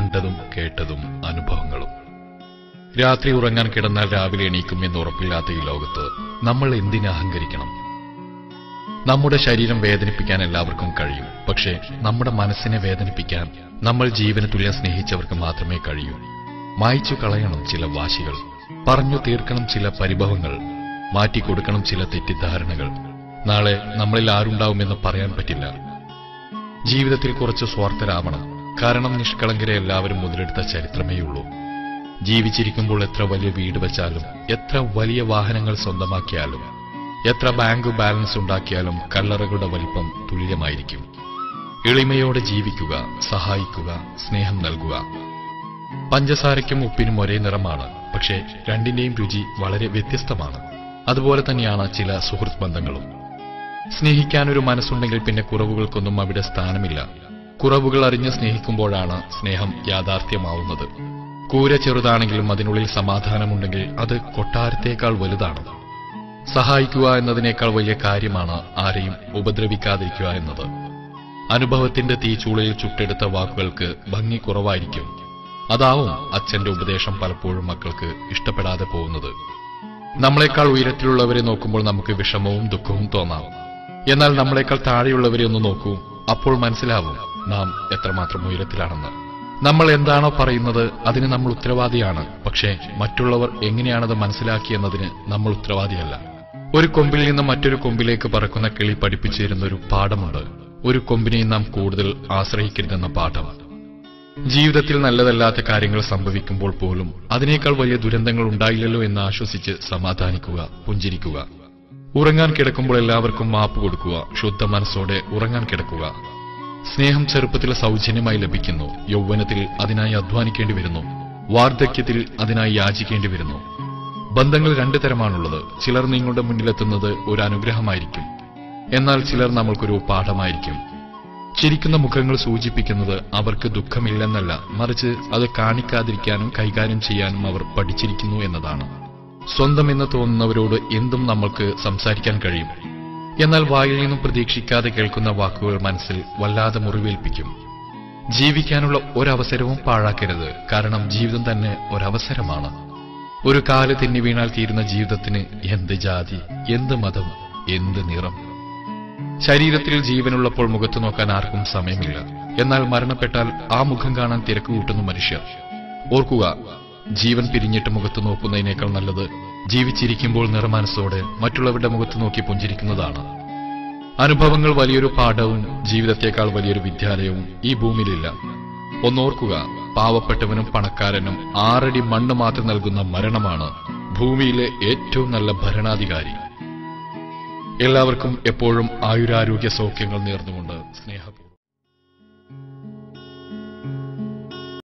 കണ്ടതും കേട്ടതും അനുഭവങ്ങളും രാത്രി ഉറങ്ങാൻ കിടന്നാൽ രാവിലെ എണീക്കും എന്ന് ഉറപ്പില്ലാത്ത ഈ ലോകത്ത് നമ്മൾ എന്തിന് അഹങ്കരിക്കണം നമ്മുടെ ശരീരം വേദനിപ്പിക്കാൻ എല്ലാവർക്കും കഴിയും പക്ഷേ നമ്മുടെ മനസ്സിനെ വേദനിപ്പിക്കാൻ നമ്മൾ ജീവന് തുല്യം സ്നേഹിച്ചവർക്ക് മാത്രമേ കഴിയൂ മായ്ച്ചു കളയണം ചില വാശികൾ പറഞ്ഞു തീർക്കണം ചില പരിഭവങ്ങൾ മാറ്റിക്കൊടുക്കണം ചില തെറ്റിദ്ധാരണകൾ നാളെ നമ്മളിൽ ആരുണ്ടാവുമെന്ന് പറയാൻ പറ്റില്ല ജീവിതത്തിൽ കുറച്ച് സ്വാർത്ഥരാവണം കാരണം നിഷ്കളങ്കരെ എല്ലാവരും മുതലെടുത്ത ചരിത്രമേയുള്ളൂ ജീവിച്ചിരിക്കുമ്പോൾ എത്ര വലിയ വീട് വെച്ചാലും എത്ര വലിയ വാഹനങ്ങൾ സ്വന്തമാക്കിയാലും എത്ര ബാങ്ക് ബാലൻസ് ഉണ്ടാക്കിയാലും കല്ലറകളുടെ വലിപ്പം തുല്യമായിരിക്കും എളിമയോടെ ജീവിക്കുക സഹായിക്കുക സ്നേഹം നൽകുക പഞ്ചസാരയ്ക്കും ഉപ്പിനും ഒരേ നിറമാണ് പക്ഷേ രണ്ടിന്റെയും രുചി വളരെ വ്യത്യസ്തമാണ് അതുപോലെ തന്നെയാണ് ചില സുഹൃത്ത് ബന്ധങ്ങളും സ്നേഹിക്കാൻ ഒരു മനസ്സുണ്ടെങ്കിൽ പിന്നെ കുറവുകൾക്കൊന്നും അവിടെ സ്ഥാനമില്ല കുറവുകൾ അറിഞ്ഞ് സ്നേഹിക്കുമ്പോഴാണ് സ്നേഹം യാഥാർത്ഥ്യമാവുന്നത് കൂര ചെറുതാണെങ്കിലും അതിനുള്ളിൽ സമാധാനമുണ്ടെങ്കിൽ അത് കൊട്ടാരത്തേക്കാൾ വലുതാണ് സഹായിക്കുക എന്നതിനേക്കാൾ വലിയ കാര്യമാണ് ആരെയും ഉപദ്രവിക്കാതിരിക്കുക എന്നത് അനുഭവത്തിന്റെ തീച്ചൂളയിൽ ചുട്ടെടുത്ത വാക്കുകൾക്ക് ഭംഗി കുറവായിരിക്കും അതാവും അച്ഛന്റെ ഉപദേശം പലപ്പോഴും മക്കൾക്ക് ഇഷ്ടപ്പെടാതെ പോകുന്നത് നമ്മളെക്കാൾ ഉയരത്തിലുള്ളവരെ നോക്കുമ്പോൾ നമുക്ക് വിഷമവും ദുഃഖവും തോന്നാം എന്നാൽ നമ്മളെക്കാൾ താഴെയുള്ളവരെ ഒന്ന് നോക്കൂ അപ്പോൾ മനസ്സിലാവും നാം എത്രമാത്രം ഉയരത്തിലാണെന്ന് നമ്മൾ എന്താണോ പറയുന്നത് അതിന് നമ്മൾ ഉത്തരവാദിയാണ് പക്ഷേ മറ്റുള്ളവർ എങ്ങനെയാണത് മനസ്സിലാക്കിയെന്നതിന് നമ്മൾ ഉത്തരവാദിയല്ല ഒരു കൊമ്പിൽ നിന്ന് മറ്റൊരു കൊമ്പിലേക്ക് പറക്കുന്ന കിളി പഠിപ്പിച്ചിരുന്ന ഒരു പാഠമുണ്ട് ഒരു കൊമ്പിനെയും നാം കൂടുതൽ ആശ്രയിക്കരുതെന്ന പാഠം ജീവിതത്തിൽ നല്ലതല്ലാത്ത കാര്യങ്ങൾ സംഭവിക്കുമ്പോൾ പോലും അതിനേക്കാൾ വലിയ ദുരന്തങ്ങൾ ഉണ്ടായില്ലല്ലോ എന്ന് ആശ്വസിച്ച് സമാധാനിക്കുക പുഞ്ചിരിക്കുക ഉറങ്ങാൻ കിടക്കുമ്പോൾ എല്ലാവർക്കും മാപ്പ് കൊടുക്കുക ശുദ്ധ മനസ്സോടെ ഉറങ്ങാൻ കിടക്കുക സ്നേഹം ചെറുപ്പത്തിൽ സൗജന്യമായി ലഭിക്കുന്നു യൗവനത്തിൽ അതിനായി അധ്വാനിക്കേണ്ടി വരുന്നു വാർദ്ധക്യത്തിൽ അതിനായി യാചിക്കേണ്ടി വരുന്നു ബന്ധങ്ങൾ രണ്ടു തരമാണുള്ളത് ചിലർ നിങ്ങളുടെ മുന്നിലെത്തുന്നത് ഒരു അനുഗ്രഹമായിരിക്കും എന്നാൽ ചിലർ നമ്മൾക്കൊരു പാഠമായിരിക്കും ചിരിക്കുന്ന മുഖങ്ങൾ സൂചിപ്പിക്കുന്നത് അവർക്ക് ദുഃഖമില്ലെന്നല്ല മറിച്ച് അത് കാണിക്കാതിരിക്കാനും കൈകാര്യം ചെയ്യാനും അവർ പഠിച്ചിരിക്കുന്നു എന്നതാണ് സ്വന്തം എന്ന് തോന്നുന്നവരോട് എന്തും നമ്മൾക്ക് സംസാരിക്കാൻ കഴിയും എന്നാൽ വായിൽ നിന്നും പ്രതീക്ഷിക്കാതെ കേൾക്കുന്ന വാക്കുകൾ മനസ്സിൽ വല്ലാതെ മുറിവേൽപ്പിക്കും ജീവിക്കാനുള്ള ഒരവസരവും പാഴാക്കരുത് കാരണം ജീവിതം തന്നെ ഒരവസരമാണ് ഒരു കാല് തെന്നി വീണാൽ തീരുന്ന ജീവിതത്തിന് എന്ത് ജാതി എന്ത് മതം എന്ത് നിറം ശരീരത്തിൽ ജീവനുള്ളപ്പോൾ മുഖത്ത് നോക്കാൻ ആർക്കും സമയമില്ല എന്നാൽ മരണപ്പെട്ടാൽ ആ മുഖം കാണാൻ തിരക്ക് കൂട്ടുന്നു മനുഷ്യർ ഓർക്കുക ജീവൻ പിരിഞ്ഞിട്ട് മുഖത്ത് നോക്കുന്നതിനേക്കാൾ നല്ലത് ജീവിച്ചിരിക്കുമ്പോൾ നിറമനസ്സോടെ മറ്റുള്ളവരുടെ മുഖത്ത് നോക്കി പുഞ്ചിരിക്കുന്നതാണ് അനുഭവങ്ങൾ വലിയൊരു പാഠവും ജീവിതത്തെക്കാൾ വലിയൊരു വിദ്യാലയവും ഈ ഭൂമിയിലില്ല ഒന്നോർക്കുക പാവപ്പെട്ടവനും പണക്കാരനും ആറടി മണ്ണ് മാത്രം നൽകുന്ന മരണമാണ് ഭൂമിയിലെ ഏറ്റവും നല്ല ഭരണാധികാരി എല്ലാവർക്കും എപ്പോഴും ആയുരാരോഗ്യ സൗഖ്യങ്ങൾ നേർന്നുകൊണ്ട് സ്നേഹപൂർവ്വം